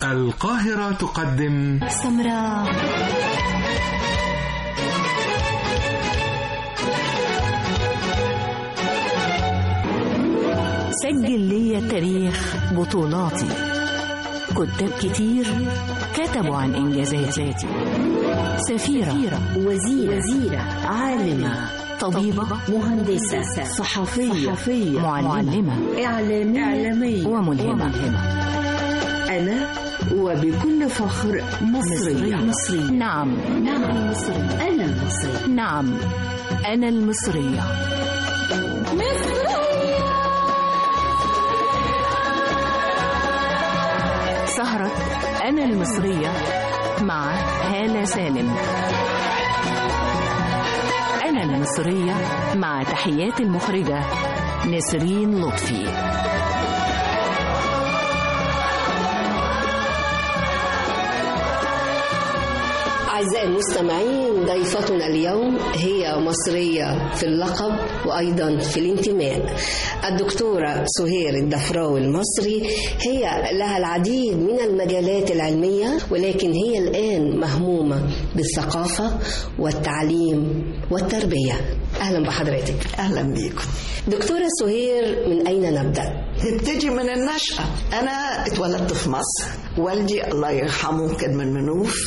القاهرة تقدم سمراء سجل لي تاريخ بطولاتي كتاب كتير كتبوا عن إنجازاتي سفيرة وزيرة, وزيرة عالمة طبيبة مهندسة صحفية, صحفية معلمة إعلامية, إعلامية وملهمة أنا وبكل فخر مصرية مصري نعم نعم مصري أنا مصري نعم أنا المصرية سهرة أنا المصرية مع هالة سالم أنا المصرية مع تحيات المخرجة نسرين لطفي أعزائي المستمعين ضيفتنا اليوم هي مصرية في اللقب وأيضا في الانتماء الدكتورة سهير الدفراوي المصري هي لها العديد من المجالات العلمية ولكن هي الآن مهمومة بالثقافة والتعليم والتربية أهلا بحضرتك اهلا بيكم دكتورة سهير من أين نبدأ؟ نبتدي من النشأة أنا اتولدت في مصر والدي الله يرحمه كان من منوف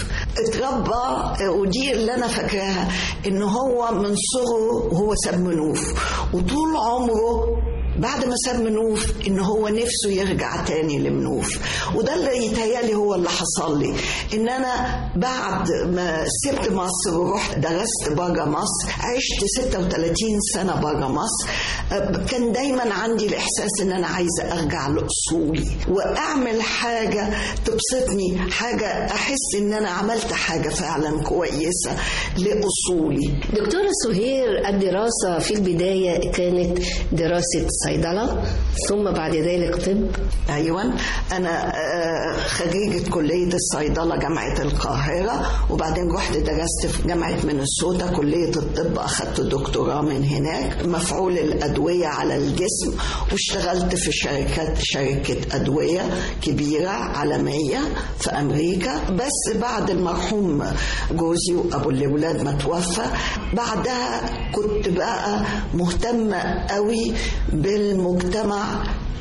اتربى ودي اللي أنا فاكراها إن هو من صغره وهو ساب منوف وطول عمره بعد ما ساب منوف ان هو نفسه يرجع تاني لمنوف وده اللي يتهيألي هو اللي حصل لي ان انا بعد ما سبت مصر ورحت درست بره مصر عشت 36 سنه بره مصر كان دايما عندي الاحساس ان انا عايزه ارجع لاصولي واعمل حاجه تبسطني حاجه احس ان انا عملت حاجه فعلا كويسه لاصولي دكتورة سهير الدراسة في البداية كانت دراسة صيدلة ثم بعد ذلك طب ايوه انا آه، خريجه كليه الصيدله جامعه القاهره وبعدين رحت درست في جامعه مينيسوتا كليه الطب اخذت دكتوراه من هناك مفعول الادويه على الجسم واشتغلت في شركات شركه ادويه كبيره عالميه في امريكا بس بعد المرحوم جوزي وابو الاولاد ما توفى بعدها كنت بقى مهتمه قوي بالمجتمع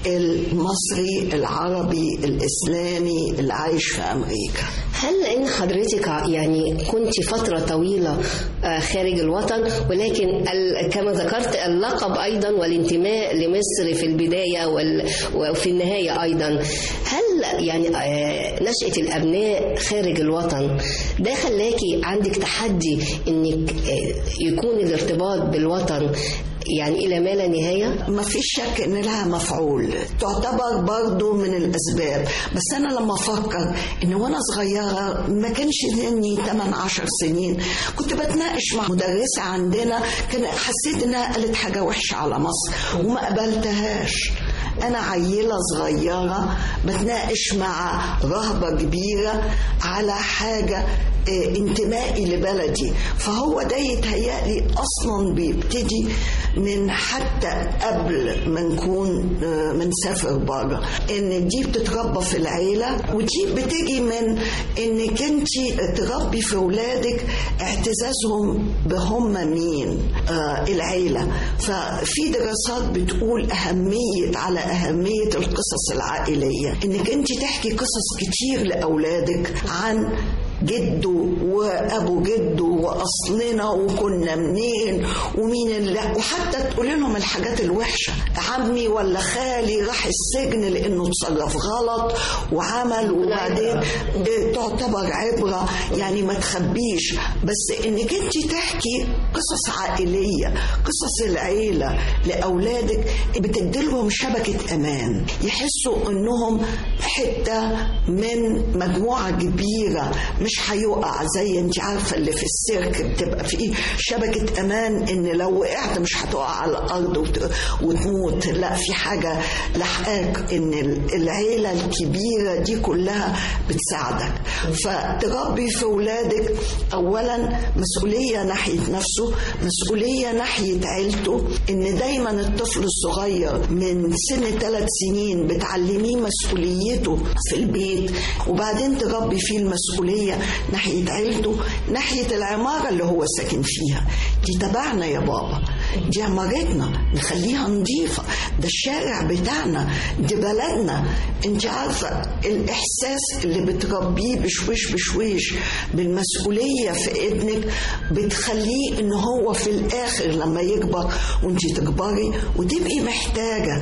المصري العربي الاسلامي اللي عايش في امريكا هل لأن حضرتك يعني كنت فترة طويلة آه، خارج الوطن ولكن ال- كما ذكرت اللقب أيضا والانتماء لمصر في البداية وال- وفي النهاية أيضا هل يعني آه، نشأة الأبناء خارج الوطن ده خلاكي عندك تحدي إنك آه، يكون الارتباط بالوطن يعني إلى ما لا نهاية ما فيش شك ان لها مفعول تعتبر برضو من الاسباب بس انا لما افكر ان وانا صغيره ما كانش سني 8 10 سنين كنت بتناقش مع مدرسه عندنا كان حسيت انها قالت حاجه وحشه على مصر وما قبلتهاش انا عيله صغيره بتناقش مع رهبه كبيره على حاجه آه، انتمائي لبلدي فهو ده يتهيألي اصلا بيبتدي من حتى قبل ما نكون آه، منسافر بره ان دي بتتربى في العيله ودي بتيجي من انك انت تربي في اولادك اعتزازهم بهم مين آه العيله ففي دراسات بتقول اهميه على اهميه القصص العائليه انك انت تحكي قصص كتير لاولادك عن جده وابو جده واصلنا وكنا منين ومين اللي وحتى تقول لهم الحاجات الوحشه عمي ولا خالي راح السجن لانه اتصرف غلط وعمل وبعدين آه، تعتبر عبره يعني ما تخبيش بس انك انت تحكي قصص عائليه قصص العيله لاولادك بتديلهم شبكه امان يحسوا انهم حته من مجموعه كبيره مش هيقع زي انت عارفه اللي في السيرك بتبقى فيه شبكه امان ان لو وقعت مش هتقع على الارض وت- وتموت لا في حاجه لحقاك ان ال- العيله الكبيره دي كلها بتساعدك فتربي في ولادك اولا مسؤوليه ناحيه نفسه مسؤوليه ناحيه عيلته ان دايما الطفل الصغير من سن ثلاث سنين بتعلميه مسؤوليته في البيت وبعدين تربي فيه المسؤوليه ناحيه عيلته ناحيه العماره اللي هو ساكن فيها دي تبعنا يا بابا دي عمارتنا نخليها نظيفه ده الشارع بتاعنا دي بلدنا انت عارفه الاحساس اللي بتربيه بشويش بشويش بالمسؤوليه في ابنك بتخليه ان هو في الاخر لما يكبر وانت تكبري وتبقي محتاجه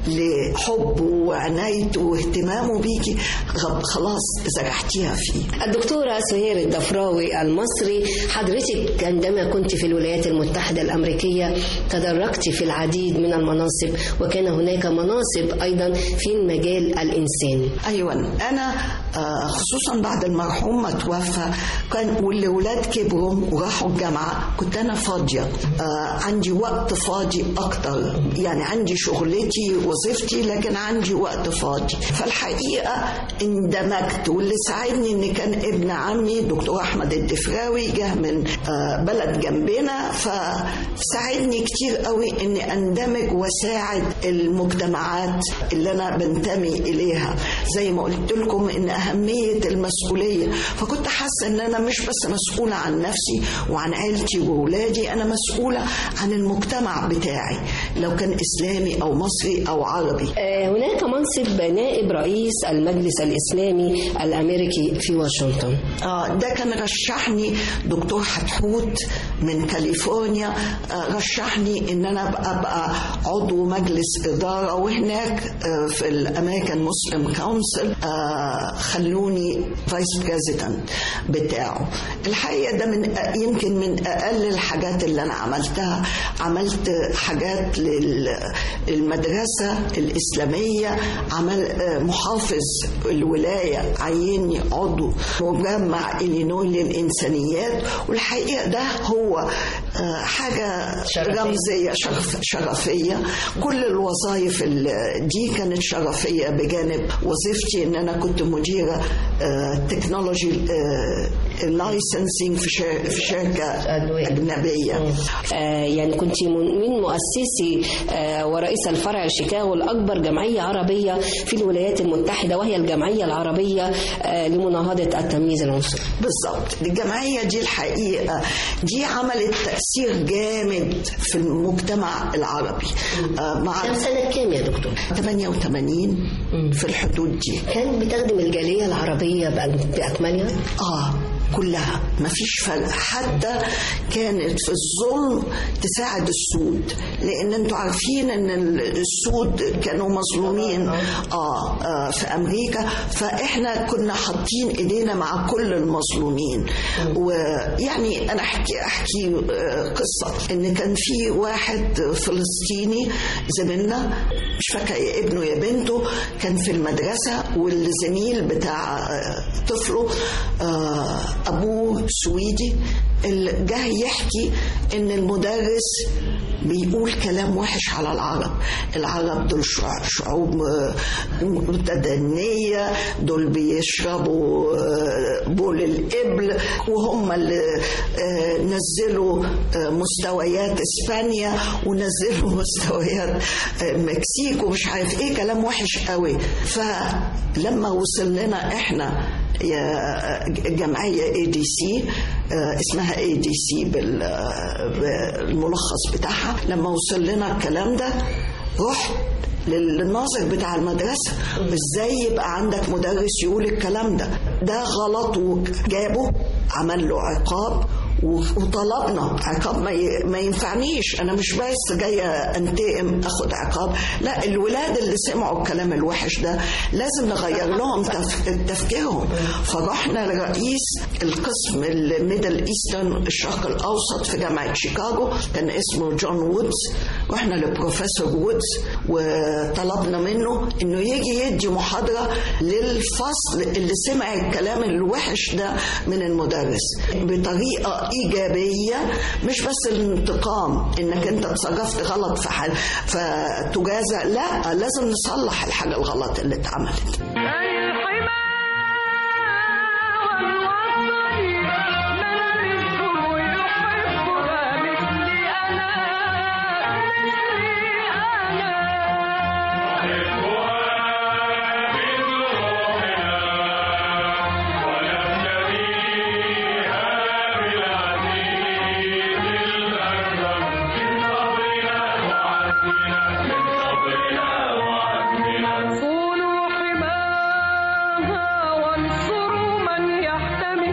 لحبه وعنايته واهتمامه بيكي غب- خلاص زرعتيها فيه الدكتورة سهير الدفراوي المصري حضرتك عندما كنت في الولايات المتحدة الأمريكية تدرجت في العديد من المناصب وكان هناك مناصب أيضا في المجال الإنساني ايوه انا آه، خصوصا بعد المرحوم ما توفى كان والاولاد كبروا وراحوا الجامعه كنت انا فاضيه آه، عندي وقت فاضي اكتر يعني عندي شغلتي وظيفتي لكن عندي وقت فاضي فالحقيقه اندمجت واللي ساعدني ان كان ابن عمي دكتور احمد الدفراوي جه من آه، بلد جنبنا فساعدني كتير قوي اني اندمج واساعد المجتمعات اللي انا بنتمي اليها زي ما قلت لكم ان اهميه المسؤوليه فكنت حاسه ان انا مش بس مسؤوله عن نفسي وعن عيلتي واولادي انا مسؤوله عن المجتمع بتاعي لو كان اسلامي او مصري او عربي آه، هناك منصب نائب رئيس المجلس الإسلامي الأمريكي في واشنطن آه ده كان رشحني دكتور حتحوت من كاليفورنيا آه رشحني ان انا ابقى, أبقى عضو مجلس اداره وهناك آه في الامريكان مسلم كونسل آه خلوني فايس بريزيدنت بتاعه الحقيقه ده من يمكن من اقل الحاجات اللي انا عملتها عملت حاجات للمدرسه الاسلاميه عمل آه محافظ الولايه عيني عضو مجمع إلينوي للإنسانيات والحقيقة ده هو آه، حاجة شرفية. رمزية شرف شرفية كل الوظائف ال- دي كانت شرفية بجانب وظيفتي إن أنا كنت مديرة تكنولوجي لايسنسينج في شر- في شركة أدوية. أجنبية آه، يعني كنت من من مؤسسي آه، ورئيس الفرع شيكاغو الأكبر جمعية عربية في الولايات المتحدة وهي الجمعية العربية آه، لمناهضة التمييز العنصري بالظبط الجمعية دي الحقيقة دي عملت تأثير جامد في المجتمع العربي آه، مع كم سنة كام يا دكتور؟ 88 في الحدود دي كان بتخدم الجالية العربية بأك- بأكملها؟ اه كلها ما فيش فرق حتى كانت في الظلم تساعد السود لان انتوا عارفين ان ال- السود كانوا مظلومين آه, اه في امريكا فاحنا كنا حاطين ايدينا مع كل المظلومين ويعني انا احكي احكي آه، قصه ان كان في واحد فلسطيني زميلنا مش فاكره يا ابنه يا بنته كان في المدرسه والزميل بتاع آه، طفله آه، ابوه سويدي اللي جه يحكي ان المدرس بيقول كلام وحش على العرب العرب دول شع- شعوب آه، متدنية دول بيشربوا آه، بول الإبل وهم اللي آه، نزلوا آه، مستويات إسبانيا ونزلوا مستويات آه، المكسيك ومش عارف إيه كلام وحش قوي فلما وصل لنا إحنا يا جمعية اي دي سي اسمها اي دي سي بالملخص بتاعها لما وصل لنا الكلام ده رحت للناظر بتاع المدرسة ازاي يبقى عندك مدرس يقول الكلام ده ده غلط وجابه عمل له عقاب و- وطلبنا عقاب ما ي- ما ينفعنيش انا مش بس جايه انتقم اخد عقاب لا الولاد اللي سمعوا الكلام الوحش ده لازم نغير لهم تف- تفكيرهم فرحنا لرئيس القسم الميدل ايسترن الشرق الاوسط في جامعه شيكاغو كان اسمه جون وودز رحنا لبروفيسور وودز وطلبنا منه انه يجي يدي محاضره للفصل اللي سمع الكلام الوحش ده من المدرس بطريقه ايجابيه مش بس الانتقام انك انت اتصرفت غلط في حال فتجازى لا لازم نصلح الحاجه الغلط اللي اتعملت صونوا حماها وانصروا من يحتمي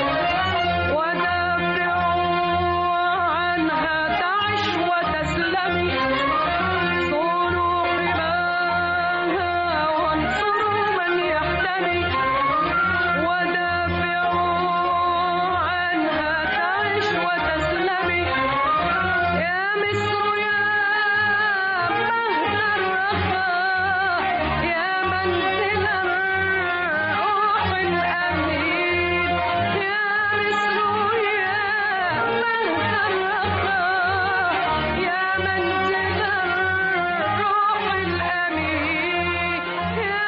ودافعوا عنها تعش وتسلمي صونوا حماها وانصروا من يحتمي ودافعوا عنها تعش وتسلمي يا مصر يا مهد الرخاء يا منزل الروح الأمين يا مصر يا مهد الرخاء يا منزل الروح الأمين يا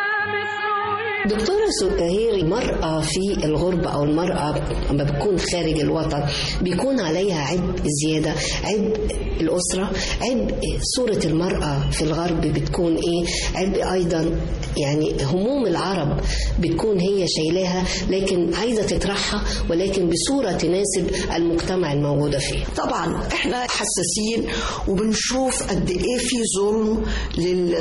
مصر دكتورة سكهير المرأة في الغربة أو المرأة لما بتكون خارج الوطن بيكون عليها عبء زيادة عبء الأسرة عبء صورة المرأة في الغرب بتكون إيه عبء أيضا يعني هموم العرب بتكون هي شايلاها لكن عايزة تطرحها ولكن بصورة تناسب المجتمع الموجودة فيه طبعا احنا حساسين وبنشوف قد ايه في ظلم لل...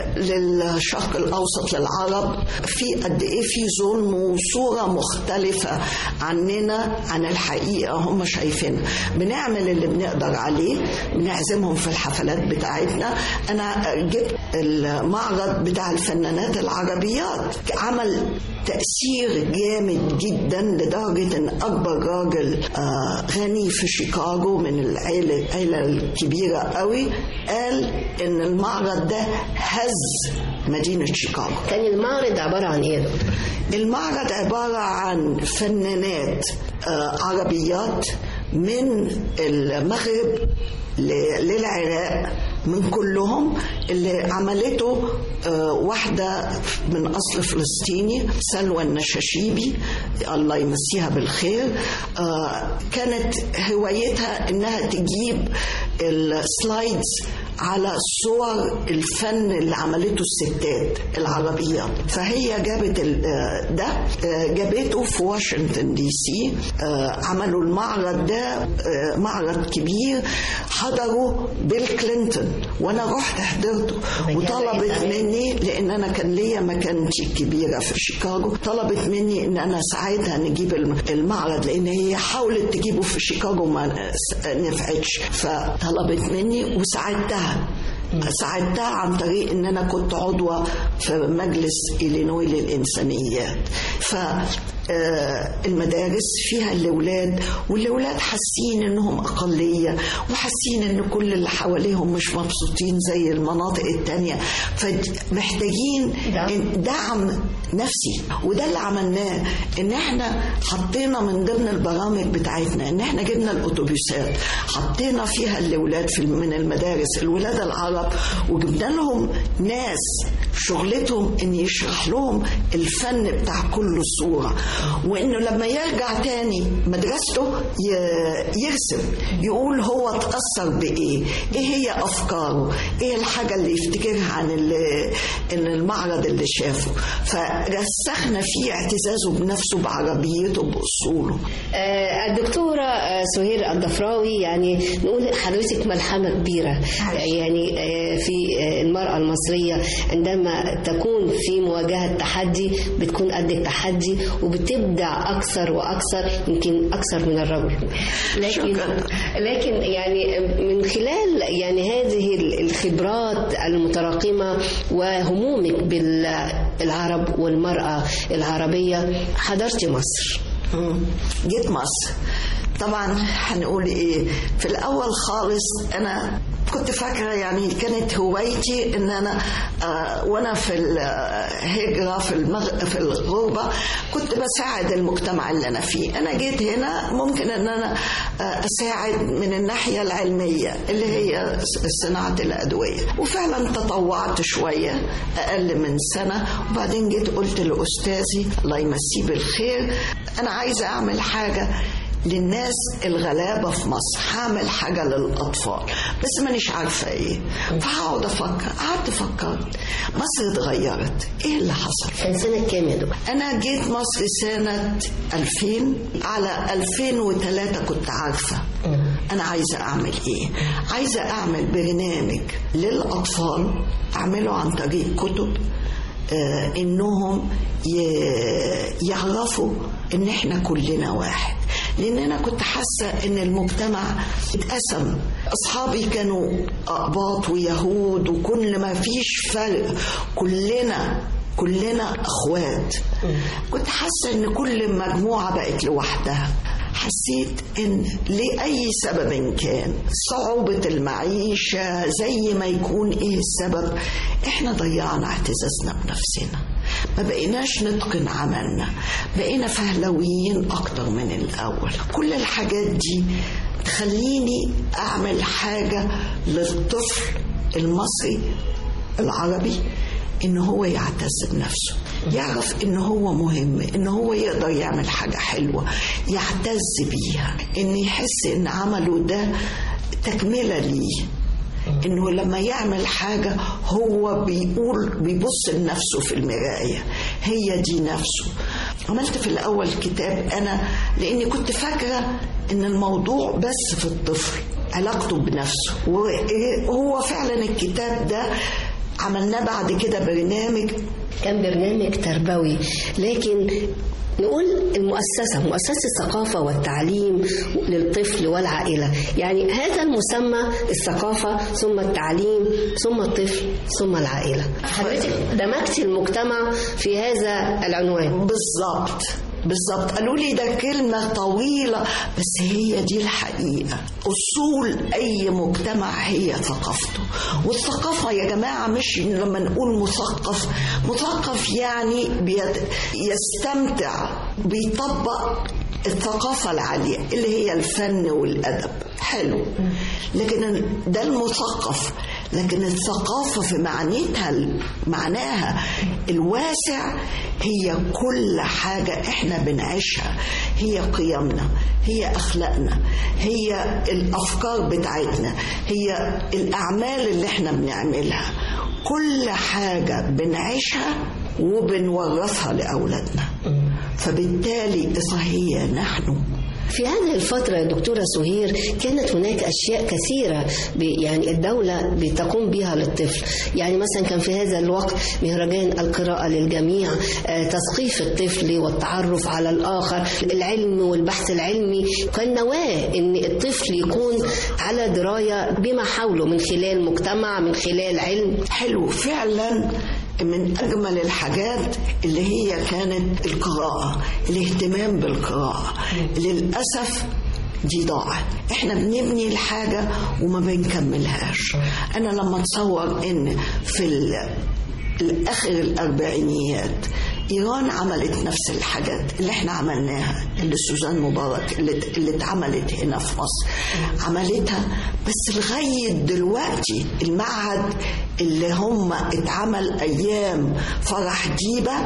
للشرق الاوسط للعرب في قد ايه في ظلم وصوره مختلفه عننا عن الحقيقه هم شايفينها بنعمل اللي بنقدر عليه بنعزمهم في الحفلات بتاعتنا انا جبت المعرض بتاع الفنانات العربيات عمل تأثير جامد جدا لدرجة إن أكبر راجل آه، غني في شيكاغو من العيلة العيلة الكبيرة قوي قال إن المعرض ده هز مدينة شيكاغو كان المعرض عبارة عن إيه يا دكتور؟ المعرض عبارة عن فنانات آه، عربيات من المغرب ل- للعراق من كلهم اللي عملته آه، واحدة من أصل فلسطيني سلوى النشاشيبي الله يمسيها بالخير آه، كانت هوايتها إنها تجيب السلايدز على صور الفن اللي عملته الستات العربيات فهي جابت ال- آه، ده آه، جابته في واشنطن دي سي آه، عملوا المعرض ده آه، معرض كبير حضروا بيل كلينتون وانا رحت حضرته وطلبت مني لان انا كان ليا مكانتي الكبيره في شيكاغو طلبت مني ان انا اساعدها نجيب الم- المعرض لان هي حاولت تجيبه في شيكاغو ما نفعتش فطلبت مني وساعدتها ساعدتها عن طريق ان انا كنت عضوه في مجلس الينوي للانسانيات ف آه، المدارس فيها الاولاد والاولاد حاسين انهم اقليه وحاسين ان كل اللي حواليهم مش مبسوطين زي المناطق التانية فمحتاجين دعم. دعم نفسي وده اللي عملناه ان احنا حطينا من ضمن البرامج بتاعتنا ان احنا جبنا الاتوبيسات حطينا فيها الاولاد في من المدارس الولاد العرب وجبنا لهم ناس شغلتهم ان يشرح لهم الفن بتاع كل صوره وانه لما يرجع تاني مدرسته ي- يرسم يقول هو اتاثر بايه ايه هي افكاره ايه الحاجه اللي يفتكرها عن ال- إن المعرض اللي شافه فرسخنا فيه اعتزازه بنفسه بعربيته باصوله آه، الدكتورة آه، سهير الضفراوي يعني نقول حضرتك ملحمة كبيرة يعني آه، في آه، المرأة المصرية عندما تكون في مواجهة تحدي بتكون قد التحدي وبتبدع أكثر وأكثر يمكن أكثر من الرجل لكن شكراً. لكن يعني من خلال يعني هذه الخبرات المتراكمة وهمومك بالعرب والمرأة العربية حضرت مصر مم. جيت مصر طبعا هنقول ايه في الاول خالص انا كنت فاكره يعني كانت هوايتي ان انا آه وانا في الهجره في المغ... في الغربه كنت بساعد المجتمع اللي انا فيه انا جيت هنا ممكن ان انا آه اساعد من الناحيه العلميه اللي هي صناعه الادويه وفعلا تطوعت شويه اقل من سنه وبعدين جيت قلت لاستاذي الله يمسيه بالخير انا عايزه اعمل حاجه للناس الغلابة في مصر هعمل حاجة للأطفال بس مانيش عارفة إيه فهقعد أفكر قعدت فكرت مصر اتغيرت إيه اللي حصل كان سنة كام يا دكتور؟ أنا جيت مصر سنة 2000 على 2003 كنت عارفة أنا عايزة أعمل إيه عايزة أعمل برنامج للأطفال أعمله عن طريق كتب آه إنهم ي- يعرفوا إن إحنا كلنا واحد لأن أنا كنت حاسة إن المجتمع اتقسم أصحابي كانوا أقباط ويهود وكل ما فيش فرق كلنا كلنا اخوات كنت حاسه ان كل مجموعه بقت لوحدها حسيت ان لاي سبب كان صعوبه المعيشه زي ما يكون ايه السبب احنا ضيعنا اعتزازنا بنفسنا ما بقيناش نتقن عملنا بقينا فهلويين اكتر من الاول كل الحاجات دي تخليني اعمل حاجه للطفل المصري العربي ان هو يعتز بنفسه يعرف ان هو مهم ان هو يقدر يعمل حاجة حلوة يعتز بيها ان يحس ان عمله ده تكملة ليه انه لما يعمل حاجة هو بيقول بيبص لنفسه في المراية هي دي نفسه عملت في الاول كتاب انا لاني كنت فاكرة ان الموضوع بس في الطفل علاقته بنفسه وهو فعلا الكتاب ده عملناه بعد كده برنامج كان برنامج تربوي لكن نقول المؤسسة مؤسسة الثقافة والتعليم للطفل والعائلة يعني هذا المسمى الثقافة ثم التعليم ثم الطفل ثم العائلة حضرتك دمجتي المجتمع في هذا العنوان بالظبط بالظبط قالوا لي ده كلمة طويلة بس هي دي الحقيقة أصول أي مجتمع هي ثقافته والثقافة يا جماعة مش لما نقول مثقف مثقف يعني بيت يستمتع بيطبق الثقافة العالية اللي هي الفن والأدب حلو لكن ده المثقف لكن الثقافة في معنيتها معناها الواسع هي كل حاجة احنا بنعيشها هي قيمنا هي أخلاقنا هي الأفكار بتاعتنا هي الأعمال اللي احنا بنعملها كل حاجة بنعيشها وبنورثها لأولادنا فبالتالي صحيح نحن في هذه الفترة يا دكتورة سهير كانت هناك أشياء كثيرة ب- يعني الدولة بتقوم بها للطفل يعني مثلا كان في هذا الوقت مهرجان القراءة للجميع آه، تثقيف الطفل والتعرف على الآخر العلم والبحث العلمي كان نواة أن الطفل يكون على دراية بما حوله من خلال مجتمع من خلال علم حلو فعلا من أجمل الحاجات اللي هي كانت القراءة الاهتمام بالقراءة للأسف دي ضاعت احنا بنبني الحاجة وما بنكملهاش انا لما اتصور ان في ال- الاخر الاربعينيات ايران عملت نفس الحاجات اللي احنا عملناها اللي سوزان مبارك اللي اللي اتعملت هنا في مصر عملتها بس لغايه دلوقتي المعهد اللي هم اتعمل ايام فرح ديبه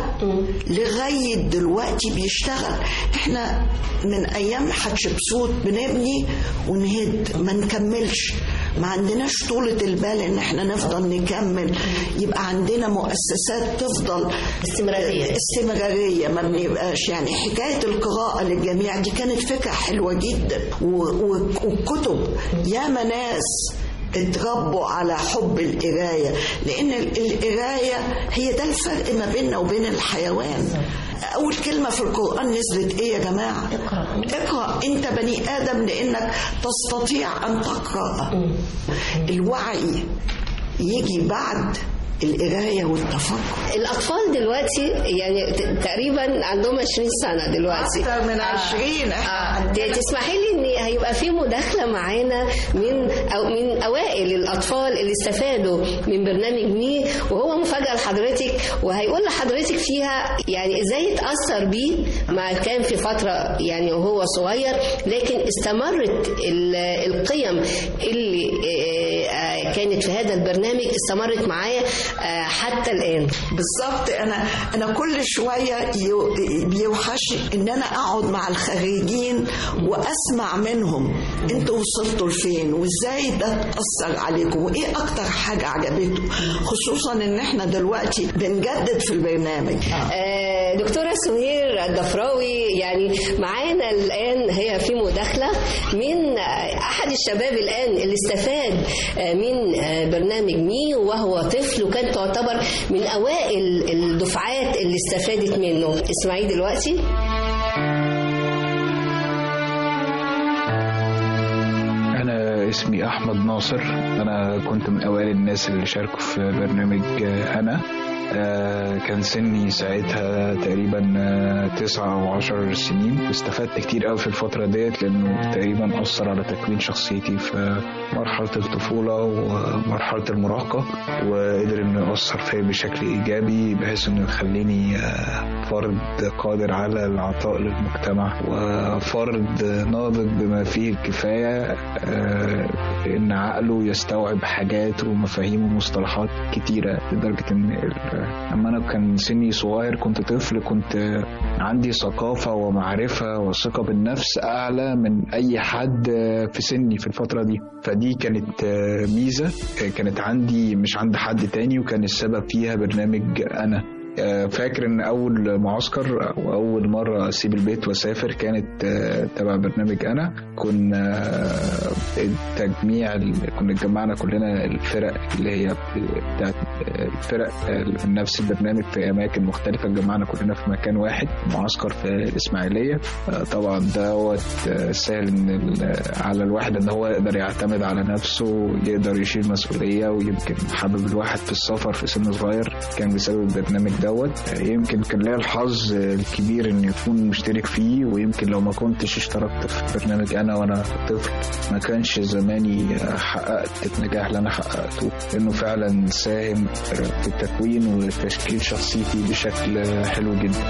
لغايه دلوقتي بيشتغل احنا من ايام حتشبسوت بنبني ونهد ما نكملش ما عندناش طولة البال ان احنا نفضل نكمل يبقى عندنا مؤسسات تفضل استمرارية. استمرارية ما بنبقاش يعني حكاية القراءة للجميع دي كانت فكرة حلوة جدا و- و- وكتب ياما ناس اتربوا على حب القراية لأن ال- القراية هي ده الفرق ما بيننا وبين الحيوان أول كلمة في القرآن نزلت إيه يا جماعة؟ اقرأ اقرأ أنت بني آدم لأنك تستطيع أن تقرأ الوعي يجي بعد القراية والتفكر الأطفال دلوقتي يعني ت- تقريبا عندهم 20 سنة دلوقتي أكتر من 20 آه. ت- تسمحي لي ان هيبقى في مداخله معانا من أو من اوائل الاطفال اللي استفادوا من برنامج مي وهو مفاجاه لحضرتك وهيقول لحضرتك فيها يعني ازاي اتاثر بيه ما كان في فتره يعني وهو صغير لكن استمرت ال- القيم اللي آه، آه، كانت في هذا البرنامج استمرت معايا آه، حتى الان بالظبط انا انا كل شويه يو- بيوحشني ان انا اقعد مع الخريجين واسمع منهم انتوا وصلتوا لفين وازاي ده اثر عليكم وايه اكتر حاجه عجبتكم خصوصا ان احنا دلوقتي بنجدد في البرنامج آه، دكتورة سهير الضفراوي يعني معانا الآن هي في مداخلة من آه، أحد الشباب الآن اللي استفاد آه، من آه، برنامج مي وهو طفل وكان تعتبر من أوائل الدفعات اللي استفادت منه اسمعي دلوقتي أنا اسمي أحمد ناصر أنا كنت من أوائل الناس اللي شاركوا في برنامج آه، أنا آه، كان سني ساعتها تقريبا آه، تسعة أو عشر سنين استفدت كتير قوي في الفترة ديت لأنه تقريبا أثر على تكوين شخصيتي في مرحلة الطفولة ومرحلة المراهقة وقدر إنه يأثر فيا بشكل إيجابي بحيث إنه يخليني آه، فرد قادر على العطاء للمجتمع وفرد ناضج بما فيه الكفاية آه، إن عقله يستوعب حاجات ومفاهيم ومصطلحات كتيرة لدرجة إن ال- لما أنا كان سني صغير كنت طفل كنت عندي ثقافة ومعرفة وثقة بالنفس أعلى من أي حد في سني في الفترة دي فدي كانت آه، ميزة آه، كانت عندي مش عند حد تاني وكان السبب فيها برنامج أنا آه، فاكر ان اول معسكر او اول مره اسيب البيت واسافر كانت آه، تبع برنامج انا كنا آه، التجميع كنا اتجمعنا كلنا الفرق اللي هي بتاعت آه، الفرق آه، من نفس البرنامج في اماكن مختلفه اتجمعنا كلنا في مكان واحد معسكر في الاسماعيليه آه، طبعا دوت آه، سهل ان ال- على الواحد ان هو يقدر يعتمد على نفسه يقدر يشيل مسؤوليه ويمكن حابب الواحد في السفر في سن صغير كان بسبب البرنامج دوت آه، يمكن كان ليا الحظ آه، الكبير ان يكون مشترك فيه ويمكن لو ما كنتش اشتركت في برنامج انا وانا طفل ما كانش زماني آه، حققت النجاح اللي انا حققته لانه فعلا ساهم آه، في تكوين وتشكيل شخصيتي بشكل آه، حلو جدا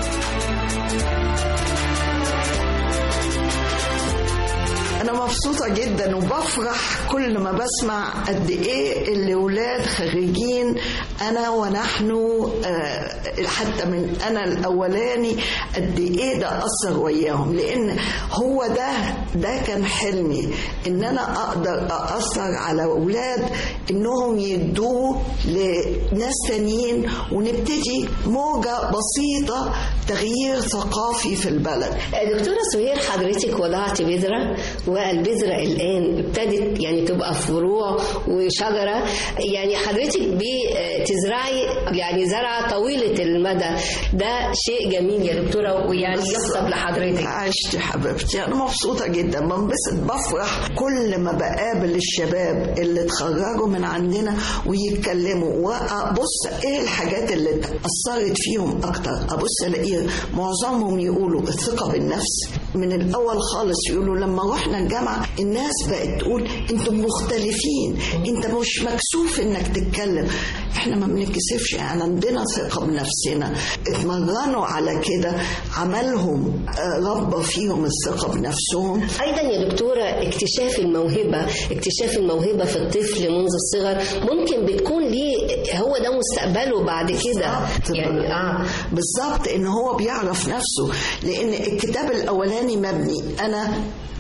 انا مبسوطه جدا وبفرح كل ما بسمع قد ايه الاولاد خريجين انا ونحن آه، حتى من انا الاولاني قد ايه ده اثر وياهم لان هو ده ده كان حلمي ان انا اقدر اثر على اولاد انهم يدوه لناس تانيين ونبتدي موجه بسيطه تغيير ثقافي في البلد دكتورة سهير حضرتك وضعت بذرة والبذرة الآن ابتدت يعني تبقى فروع وشجرة يعني حضرتك بتزرعي يعني زرعة طويلة المدى ده شيء جميل يا دكتورة ويعني يحسب لحضرتك عشت يا حبيبتي انا مبسوطه جدا بنبسط بفرح كل ما بقابل الشباب اللي اتخرجوا من عندنا ويتكلموا وابص ايه الحاجات اللي اثرت فيهم اكتر ابص الاقي معظمهم يقولوا الثقه بالنفس من الاول خالص يقولوا لما رحنا الجامعه الناس بقت تقول انتم مختلفين انت مش مكسوف انك تتكلم احنا ما بنتكسفش يعني عندنا ثقه بنفسنا اتمرنوا على كده عملهم آه، ربى فيهم الثقه بنفسهم ايضا يا دكتوره اكتشاف الموهبه اكتشاف الموهبه في الطفل منذ الصغر ممكن بتكون ليه هو ده مستقبله بعد كده بالظبط. يعني اه بالظبط ان هو بيعرف نفسه لان الكتاب الاولاني مبني انا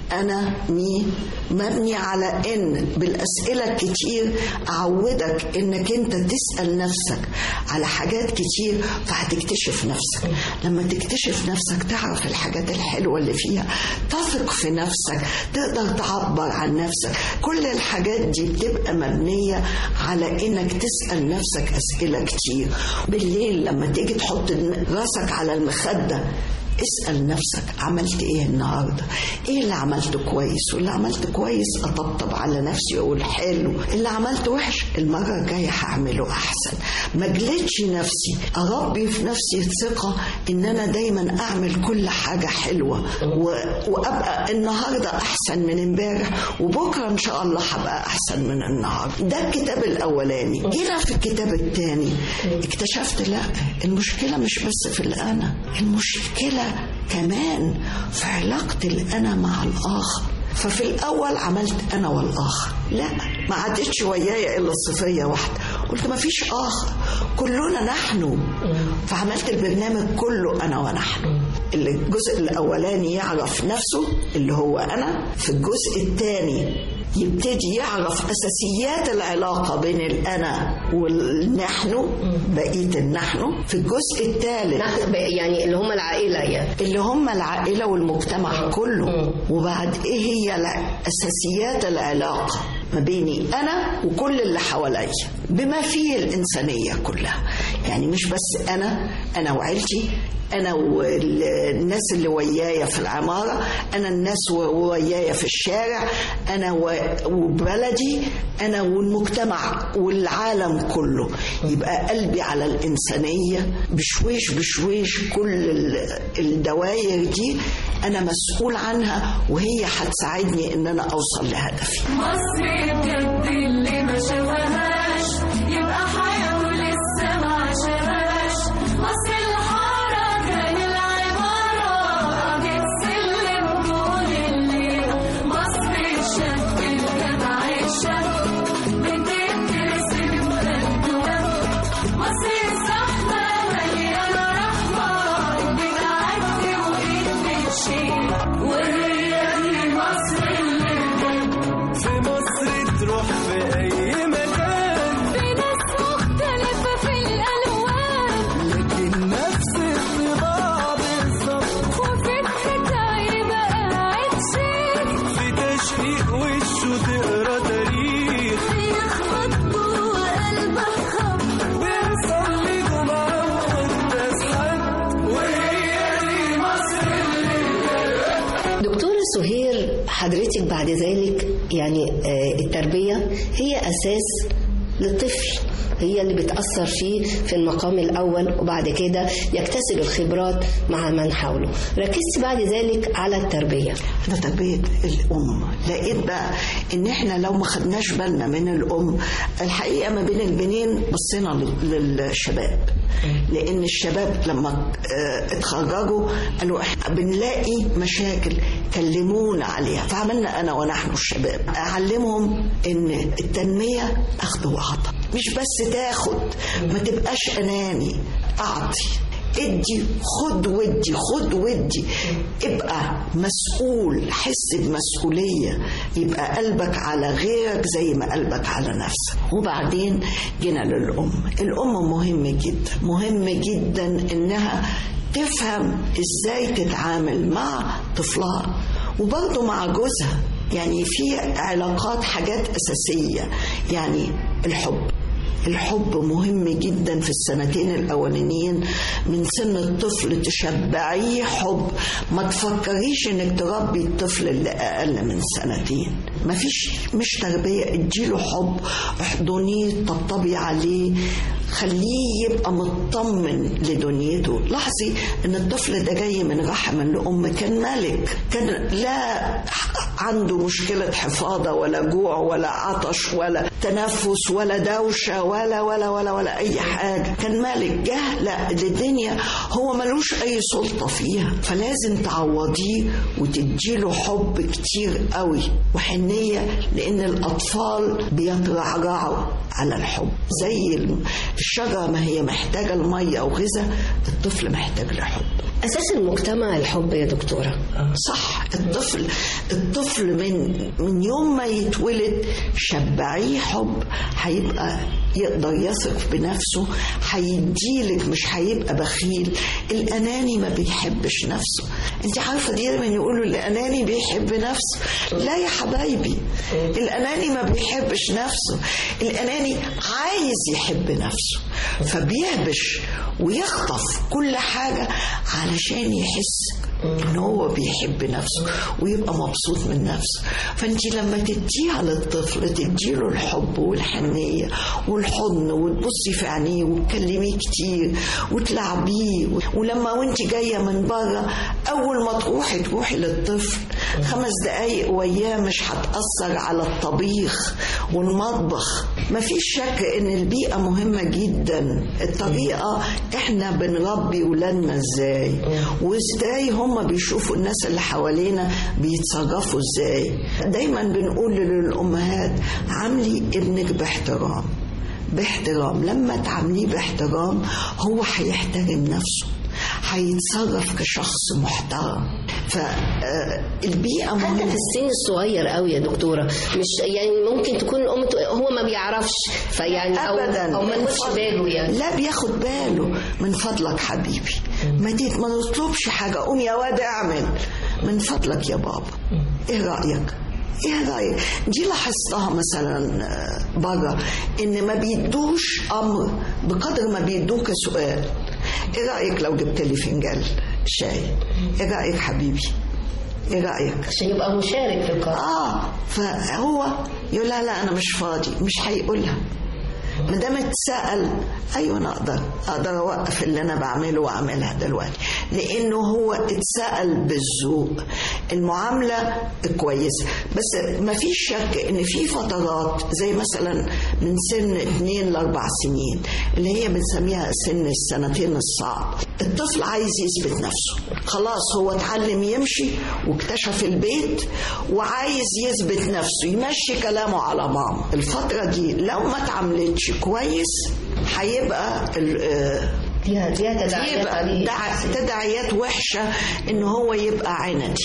انا مين مبني على ان بالاسئله الكتير اعودك انك انت تسال نفسك على حاجات كتير فهتكتشف نفسك لما تكتشف نفسك تعرف الحاجات الحلوه اللي فيها تثق في نفسك تقدر تعبر عن نفسك كل الحاجات دي بتبقى مبنيه على انك تسال نفسك اسئله كتير بالليل لما تيجي تحط راسك على المخده اسأل نفسك عملت ايه النهاردة ايه اللي عملته كويس واللي عملت كويس اطبطب على نفسي واقول حلو اللي عملته وحش المرة الجاية هعمله احسن ما جلدش نفسي اربي في نفسي ثقة ان انا دايما اعمل كل حاجة حلوة و... وابقى النهاردة احسن من امبارح وبكرة ان شاء الله هبقى احسن من النهاردة ده الكتاب الاولاني جينا في الكتاب الثاني اكتشفت لا المشكلة مش بس في الانا المشكلة كمان في علاقة الأنا مع الآخر ففي الأول عملت أنا والآخر لا ما عادتش ويايا إلا الصفية واحدة قلت ما فيش آخر كلنا نحن فعملت البرنامج كله أنا ونحن اللي الجزء الأولاني يعرف نفسه اللي هو أنا في الجزء الثاني يبتدي يعرف اساسيات العلاقه بين الانا والنحن بقيه النحن في الجزء الثالث نحن- يعني اللي هم العائله يعني اللي هم العائله والمجتمع كله وبعد ايه هي الع- اساسيات العلاقه ما بيني انا وكل اللي حواليا بما فيه الانسانيه كلها يعني مش بس انا انا وعيلتي انا والناس اللي ويايا في العماره انا الناس و- ويايا في الشارع انا و- وبلدي انا والمجتمع والعالم كله يبقى قلبي على الانسانيه بشويش بشويش كل ال- الدواير دي انا مسؤول عنها وهي هتساعدني ان انا اوصل لهدفي مصر بجد اللي ما شافهاش يبقى حياته لسه ما عاشهاش مصر الحارة كان العبارة قضية سلم طول الليل مصر الشاب الجدع الشاب بتترسم بخدوة مصر الزحمة مليانة رحمة بتعدي وإيد بتشيل وهي دي مصر اللي في مصر تروح في أي مكان في ناس مختلفة في الألوان لكن نفس الطباع بالظبط وفكرتها يبقى قاعد شيك في تشقيق وشه تقرا تاريخ بيخبط جوه قلبك خبط بيصلي جمعة وقداس حد وهي دي مصر دكتور سهير حضرتك بعد ذلك يعني آه، التربية هي أساس للطفل هي اللي بتأثر فيه في المقام الأول وبعد كده يكتسب الخبرات مع من حوله ركزت بعد ذلك على التربية ده تربية الأم لقيت بقى إن إحنا لو ما خدناش بالنا من الأم الحقيقة ما بين البنين بصينا لل- للشباب لأن الشباب لما آه، اتخرجوا قالوا إحنا بنلاقي مشاكل كلمونا عليها فعملنا أنا ونحن الشباب أعلمهم إن التنمية أخذ وعطاء مش بس تاخد ما تبقاش أناني أعطي ادي خد ودي خد ودي ابقى مسؤول حس بمسؤولية يبقى قلبك على غيرك زي ما قلبك على نفسك وبعدين جينا للأم الأم مهم جدا مهم جدا إنها تفهم إزاي تتعامل مع طفلها وبرضه مع جوزها يعني في علاقات حاجات أساسية يعني الحب الحب مهم جدا في السنتين الاولانيين من سن الطفل تشبعيه حب ما تفكريش انك تربي الطفل اللي اقل من سنتين مفيش مش تربيه اديله حب احضنيه طبطبي عليه خليه يبقى مطمن لدنيته لاحظي ان الطفل ده جاي من رحم الام كان ملك كان لا عنده مشكلة حفاضة ولا جوع ولا عطش ولا تنفس ولا دوشة ولا ولا ولا ولا أي حاجة كان ملك جه لا للدنيا هو ملوش أي سلطة فيها فلازم تعوضيه وتديله حب كتير قوي وحنية لأن الأطفال بيترعرعوا على الحب زي الشجرة ما هي محتاجة المية وغذاء الطفل محتاج لحب أساس المجتمع الحب يا دكتورة صح الطفل الطفل من من يوم ما يتولد شبعيه حب هيبقى يقدر يثق بنفسه هيديلك مش هيبقى بخيل الاناني ما بيحبش نفسه انت عارفه دايما يقولوا الاناني بيحب نفسه لا يا حبايبي الاناني ما بيحبش نفسه الاناني عايز يحب نفسه فبيهبش ويخطف كل حاجه علشان يحس ان هو بيحب نفسه ويبقى مبسوط من نفسه فانت لما تديها للطفل تديله الحب والحنيه والحضن وتبصي في عينيه وتكلميه كتير وتلعبيه ولما وانت جايه من بره اول ما تروحي تروحي للطفل خمس دقايق وياه مش هتاثر على الطبيخ والمطبخ مفيش شك ان البيئه مهمه جدا الطريقه احنا بنربي ولادنا ازاي وازاي هم بيشوفوا الناس اللي حوالينا بيتصرفوا ازاي دايما بنقول للامهات عاملي ابنك باحترام باحترام لما تعامليه باحترام هو هيحترم نفسه هيتصرف كشخص محترم فالبيئة حتى مهمة في السن الصغير قوي يا دكتوره مش يعني ممكن تكون الام ت- هو ما بيعرفش فيعني او ابدا او ما ياخدش باله يعني لا بياخد باله من فضلك حبيبي ما دي ما نطلبش حاجه قوم يا واد اعمل من فضلك يا بابا ايه رايك ايه رايك دي لاحظتها مثلا آه، بره ان ما بيدوش امر بقدر ما بيدوك سؤال ايه رايك لو جبت لي فنجان شاي ايه رايك حبيبي ايه رايك عشان يبقى مشارك في القرار اه فهو يقول لا لا انا مش فاضي مش هيقولها ما دام اتسال ايوه انا اقدر اقدر اوقف اللي انا بعمله واعملها دلوقتي لانه هو اتسال بالذوق المعامله كويسه بس ما فيش شك ان في فترات زي مثلا من سن اتنين لاربع سنين اللي هي بنسميها سن السنتين الصعب الطفل عايز يثبت نفسه خلاص هو اتعلم يمشي واكتشف البيت وعايز يثبت نفسه يمشي كلامه على ماما الفترة دي لو ما اتعاملتش كويس هيبقى ال- آه، فيها فيها تداعيات يبقى عليه دع- تداعيات وحشة ان هو يبقى عندي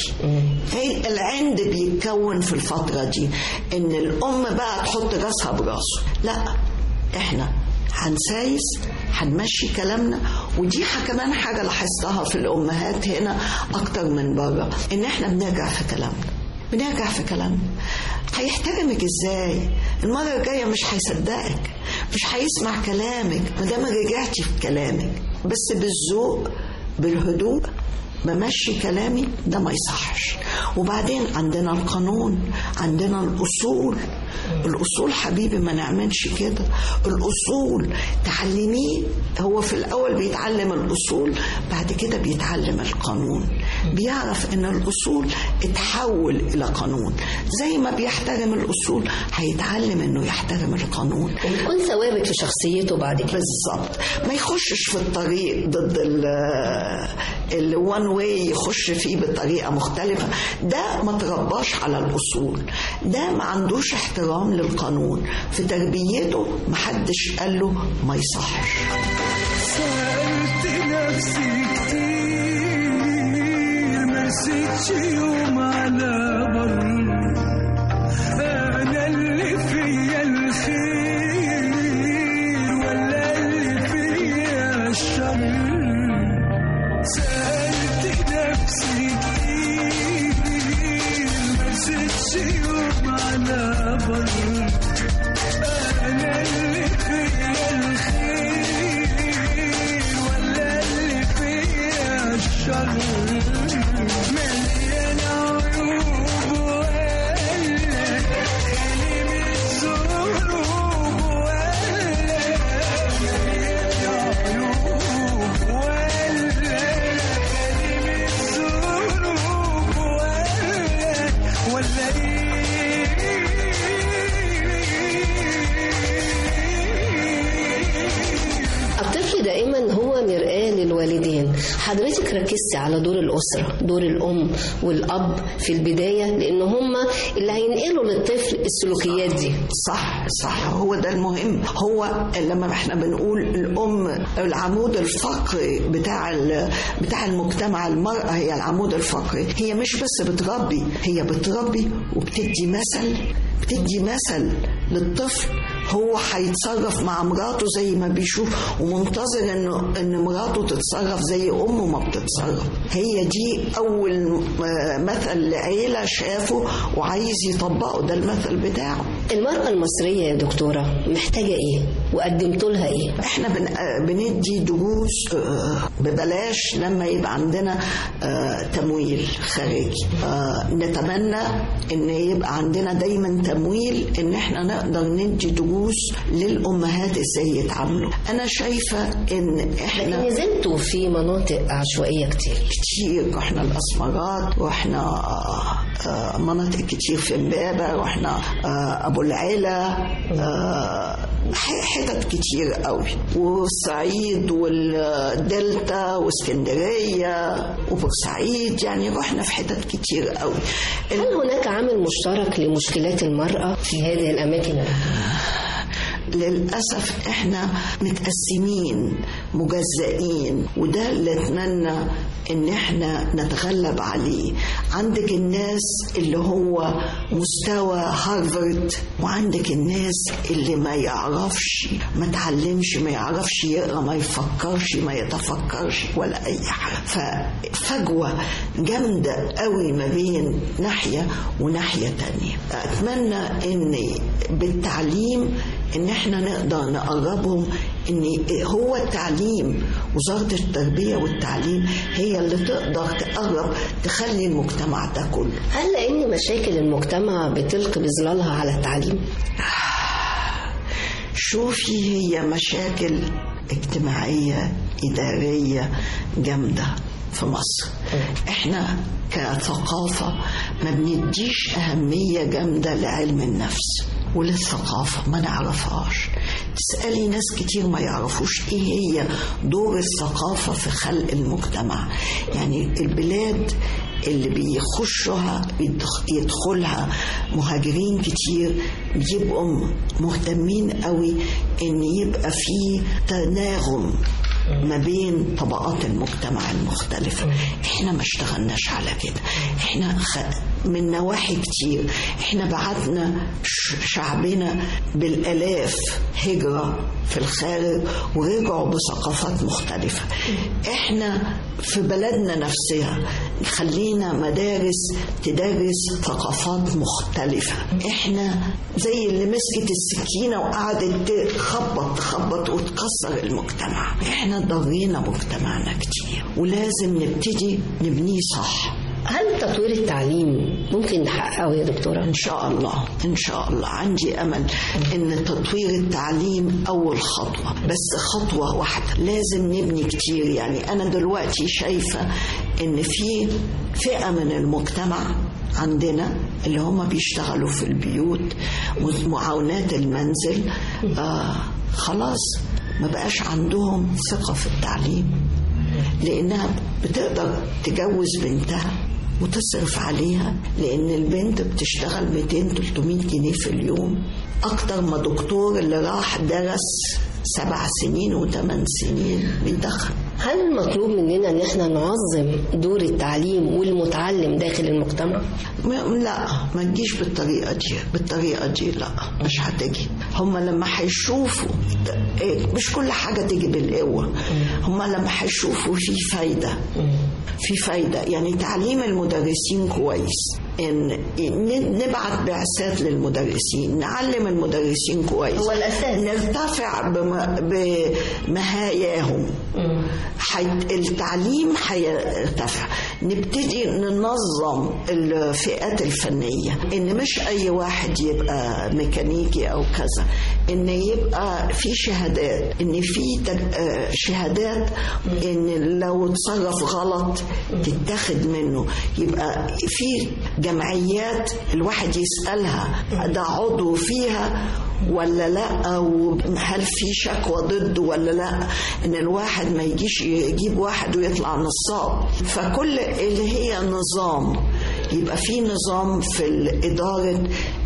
هي العند بيتكون في الفترة دي ان الام بقى تحط راسها براسه لا احنا هنسايس هنمشي كلامنا ودي ح- كمان حاجة لاحظتها في الأمهات هنا أكتر من بره إن إحنا بنرجع في كلامنا بنرجع في كلامنا هيحترمك ازاي المرة الجاية مش هيصدقك مش هيسمع كلامك ما دام رجعتي في كلامك بس بالذوق بالهدوء بمشي كلامي ده ما يصحش وبعدين عندنا القانون عندنا الأصول الأصول حبيبي ما نعملش كده الأصول تعلميه هو في الأول بيتعلم الأصول بعد كده بيتعلم القانون بيعرف إن الأصول اتحول إلى قانون زي ما بيحترم الأصول هيتعلم إنه يحترم القانون وبتكون ثوابت في شخصيته بعد كده بالظبط ما يخشش في الطريق ضد الوان واي يخش فيه بطريقه مختلفه ده ما ترباش على الاصول ده ما عندوش احترام للقانون في تربيته ما حدش قال له ما يصحش سألت نفسي كتير ما سيتش يوم على بر أنا اللي فيا الخير ولا اللي فيا الشر سألت نفسي كتير ما سيتش يوم على بر أنا اللي فيا الخير ولا اللي فيا الشر مليان عيوب وقلبي حضرتك ركزتي على دور الأسرة دور الأم والأب في البداية لأن هم اللي هينقلوا للطفل السلوكيات دي صح صح هو ده المهم هو لما احنا بنقول الام العمود الفقري بتاع ال- بتاع المجتمع المراه هي العمود الفقري هي مش بس بتربي هي بتربي وبتدي مثل بتدي مثل للطفل هو هيتصرف مع مراته زي ما بيشوف ومنتظر انه ان مراته تتصرف زي امه ما بتتصرف هي دي اول آه، مثل لعيله شافه وعايز يطبقه ده المثل بتاعه المرأة المصرية يا دكتورة محتاجة إيه وقدمت لها إيه احنا بن... آه، بندي دروس آه، ببلاش لما يبقى عندنا آه، تمويل خارجي آه، نتمنى ان يبقى عندنا دايما تمويل ان احنا نقدر ندي دروس للامهات ازاي يتعاملوا انا شايفه ان احنا نزلتوا في مناطق عشوائية كتير كتير رحنا الاسمرات رحنا آه، آه، مناطق كتير في امبابه رحنا آه، ابو العلا آه، ح- حتت كتير قوي والصعيد والدلتا واسكندريه وبورسعيد يعني رحنا في حتت كتير قوي هل هناك عامل مشترك لمشكلات المرأة في هذه الأماكن للأسف احنا متقسمين مجزئين وده اللي اتمنى ان احنا نتغلب عليه عندك الناس اللي هو مستوى هارفارد وعندك الناس اللي ما يعرفش ما تعلمش ما يعرفش يقرا ما يفكرش ما يتفكرش ولا اي حاجه ففجوه جامده قوي ما بين ناحيه وناحيه تانية اتمنى ان بالتعليم ان احنا نقدر نقربهم ان هو التعليم وزاره التربيه والتعليم هي اللي تقدر تقرب تخلي المجتمع ده كله هل لأن مشاكل المجتمع بتلقي بظلالها على التعليم شوفي هي مشاكل اجتماعية إدارية جامدة في مصر احنا كثقافة ما بنديش أهمية جامدة لعلم النفس وللثقافة ما نعرفهاش تسألي ناس كتير ما يعرفوش ايه هي دور الثقافة في خلق المجتمع يعني البلاد اللي بيخشها يدخ- يدخلها مهاجرين كتير بيبقوا مهتمين قوي ان يبقى في تناغم ما بين طبقات المجتمع المختلفة احنا ما اشتغلناش على كده احنا خ... من نواحي كتير احنا بعتنا ش- شعبنا بالالاف هجرة في الخارج ورجعوا بثقافات مختلفة احنا في بلدنا نفسها خلينا مدارس تدرس ثقافات مختلفة احنا زي اللي مسكت السكينة وقعدت تخبط تخبط وتكسر المجتمع احنا ضرينا مجتمعنا كتير ولازم نبتدي نبنيه صح هل تطوير التعليم ممكن نحققه يا دكتورة؟ ان شاء الله ان شاء الله عندي امل ان تطوير التعليم اول خطوه بس خطوه واحده لازم نبني كتير يعني انا دلوقتي شايفه ان في فئه من المجتمع عندنا اللي هم بيشتغلوا في البيوت معاونات المنزل آه خلاص ما بقاش عندهم ثقه في التعليم لانها بتقدر تجوز بنتها وتصرف عليها لان البنت بتشتغل 200 300 جنيه في اليوم اكتر ما دكتور اللي راح درس سبع سنين وثمان سنين بيدخل هل المطلوب مننا ان احنا نعظم دور التعليم والمتعلم داخل المجتمع؟ م- لا ما تجيش بالطريقه دي بالطريقه دي لا مش هتجي هم لما هيشوفوا إيه، مش كل حاجه تيجي بالقوه هم لما هيشوفوا في فايده في فايده يعني تعليم المدرسين كويس ان ن- نبعت بعثات للمدرسين نعلم المدرسين كويس هو الأساس. نرتفع بم- بمهاياهم حي... التعليم هيرتفع نبتدي ننظم الفئات الفنية إن مش أي واحد يبقى ميكانيكي أو كذا ان يبقى في شهادات ان في تج- آه، شهادات ان لو اتصرف غلط تتاخد منه يبقى في جمعيات الواحد يسالها ده عضو فيها ولا لا وهل في شكوى ضده ولا لا ان الواحد ما يجيش يجيب واحد ويطلع نصاب فكل اللي هي نظام يبقى في نظام في إدارة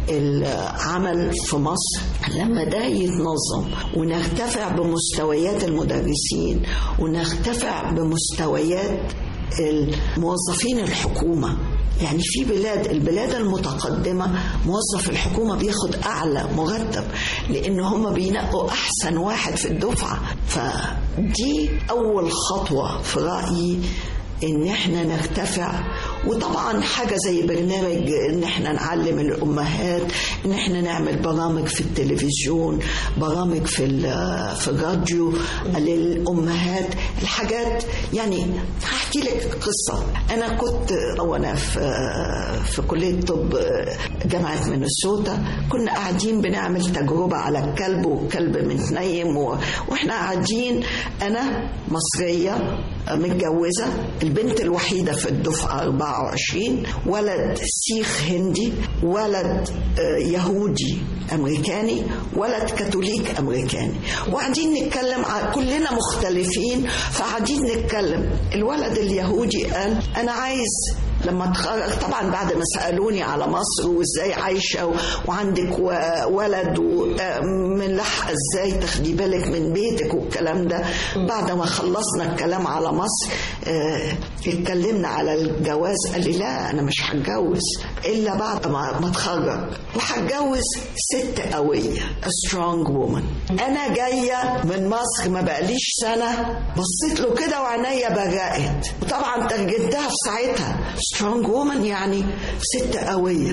العمل في مصر لما ده يتنظم ونرتفع بمستويات المدرسين ونرتفع بمستويات الموظفين الحكومة يعني في بلاد البلاد المتقدمة موظف الحكومة بياخد أعلى مرتب لأن هم بينقوا أحسن واحد في الدفعة فدي أول خطوة في رأيي ان احنا نرتفع وطبعا حاجه زي برنامج ان احنا نعلم الامهات ان احنا نعمل برامج في التلفزيون برامج في ال- في الراديو للامهات الحاجات يعني هحكي لك قصه انا كنت وانا في في كليه طب جامعه مينيسوتا كنا قاعدين بنعمل تجربه على الكلب والكلب متنيم و- واحنا قاعدين انا مصريه متجوزة البنت الوحيدة في الدفعة 24 ولد سيخ هندي ولد آه، يهودي أمريكاني ولد كاثوليك أمريكاني وقاعدين نتكلم ع- كلنا مختلفين فقاعدين نتكلم الولد اليهودي قال أنا عايز لما اتخرج طبعا بعد ما سالوني على مصر وازاي عايشه و- وعندك و- ولد ومن لحقه ازاي تاخدي بالك من بيتك والكلام ده بعد ما خلصنا الكلام على مصر آه، اتكلمنا على الجواز قال لي لا انا مش هتجوز الا بعد ما ما اتخرج وهتجوز ست قويه a strong woman انا جايه من مصر ما بقاليش سنه بصيت له كده وعينيا برقت وطبعا ترجمتها في ساعتها سترونج وومن يعني ست قويه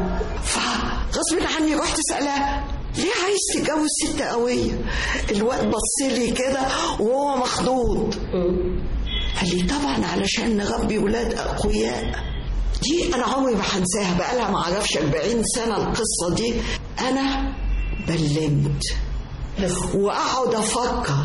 فغصب عني رحت اسالها ليه عايز تتجوز ست قويه الواد بص لي كده وهو مخضوض قال لي طبعا علشان نربي ولاد اقوياء دي انا عمري ما هنساها بقى لها ما اعرفش 40 سنه القصه دي انا بلمت واقعد افكر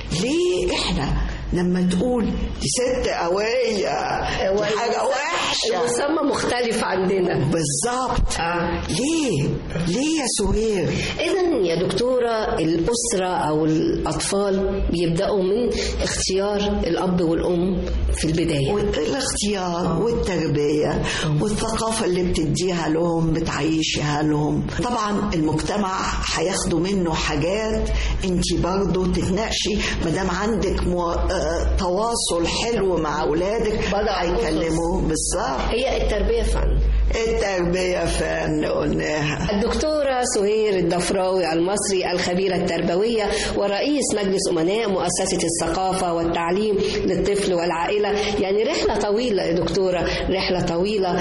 ليه احنا لما تقول دي ست قويه دي حاجه وحشه المسمى مختلف عندنا بالظبط آه. ليه ليه يا سهير إذا يا دكتورة الأسرة أو الأطفال بيبدأوا من اختيار الأب والأم في البداية والاختيار والتربية والثقافة اللي بتديها لهم بتعيشها لهم طبعا المجتمع هياخدوا منه حاجات انت برضو تتناقشي مادام عندك مو... آه، تواصل حلو مع اولادك بدأ هيكلموا بالظبط هي التربية فن التربية فن قلناها الدكتورة سهير الضفراوي المصري الخبيرة التربوية ورئيس مجلس أمناء مؤسسة الثقافة والتعليم للطفل والعائلة يعني رحلة طويلة يا دكتورة رحلة طويلة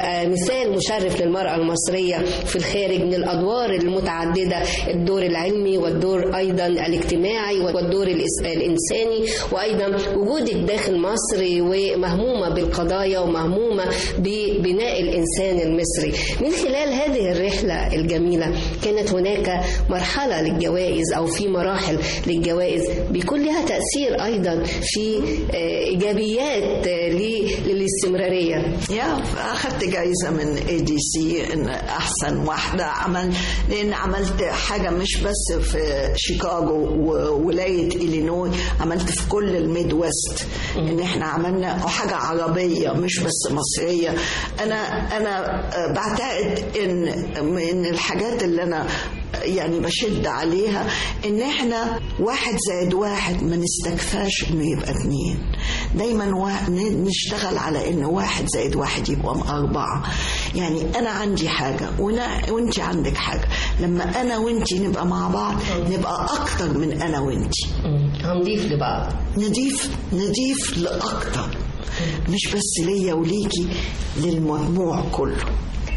كمثال مشرف للمرأة المصرية في الخارج من الأدوار المتعددة الدور العلمي والدور أيضا الاجتماعي والدور الإس- الإنساني وأيضا وجودك داخل مصر ومهمومة بالقضايا ومهمومة ببناء الإنسان المصري من خلال هذه الرحلة الجميلة كانت هناك مرحلة للجوائز أو في مراحل للجوائز بيكون لها تأثير أيضا في آه، إيجابيات آه، ل- للاستمرارية يا اخدت جايزه من اي دي سي ان احسن واحده عمل لان عملت حاجه مش بس في شيكاغو وولايه الينوي عملت في كل الميد ويست ان احنا عملنا حاجه عربيه مش بس مصريه انا انا بعتقد ان من الحاجات اللي انا يعني بشد عليها ان احنا واحد زائد واحد ما نستكفاش انه يبقى اتنين دايما وا- ن- نشتغل على ان واحد زائد واحد يبقى اربعة يعني انا عندي حاجة وانا وانت عندك حاجة لما انا وانت نبقى مع بعض نبقى اكتر من انا وانت هنضيف لبعض نضيف نضيف لاكتر مش بس ليا وليكي للمجموع كله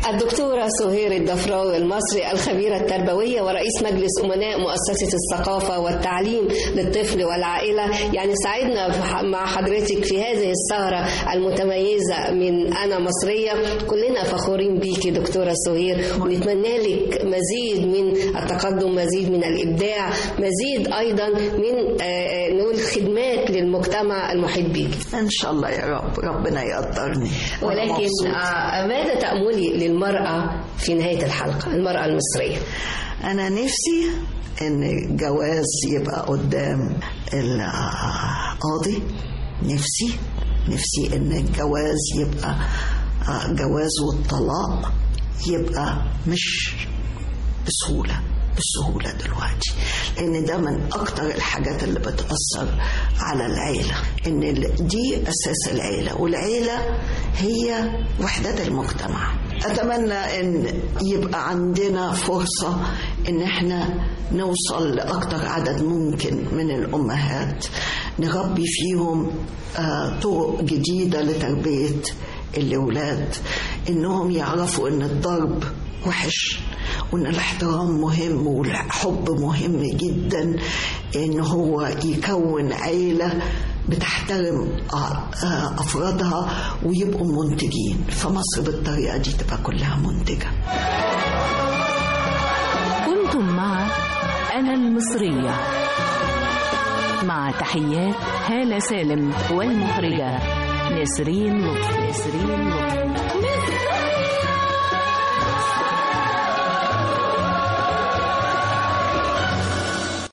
الدكتورة سهير الدفراوي المصري الخبيرة التربوية ورئيس مجلس أمناء مؤسسة الثقافة والتعليم للطفل والعائلة يعني سعدنا مع حضرتك في هذه السهرة المتميزة من أنا مصرية كلنا فخورين بيكي دكتورة سهير ونتمنى لك مزيد من التقدم مزيد من الإبداع مزيد أيضا من آه، نقول خدمات للمجتمع المحيط بيكي ان شاء الله يا رب ربنا يقدرني وأنا ولكن مبسوط. آه، ماذا تأملي للمرأة في نهاية الحلقة المرأة المصرية انا نفسي ان الجواز يبقى قدام القاضي نفسي نفسي ان الجواز يبقى آه، جواز والطلاق يبقى مش بسهولة بالسهولة دلوقتي لأن ده من أكتر الحاجات اللي بتأثر على العيلة إن ال- دي أساس العيلة والعيلة هي وحدات المجتمع أتمنى إن يبقى عندنا فرصة إن إحنا نوصل لأكتر عدد ممكن من الأمهات نربي فيهم آه، طرق جديدة لتربية الأولاد إنهم يعرفوا إن الضرب وحش وان الاحترام مهم والحب مهم جدا ان هو يكون عيله بتحترم آه، آه، افرادها ويبقوا منتجين فمصر بالطريقه دي تبقى كلها منتجه كنتم مع أنا المصرية مع تحيات هالة سالم والمخرجة نسرين لطفي نسرين لطفي مصرية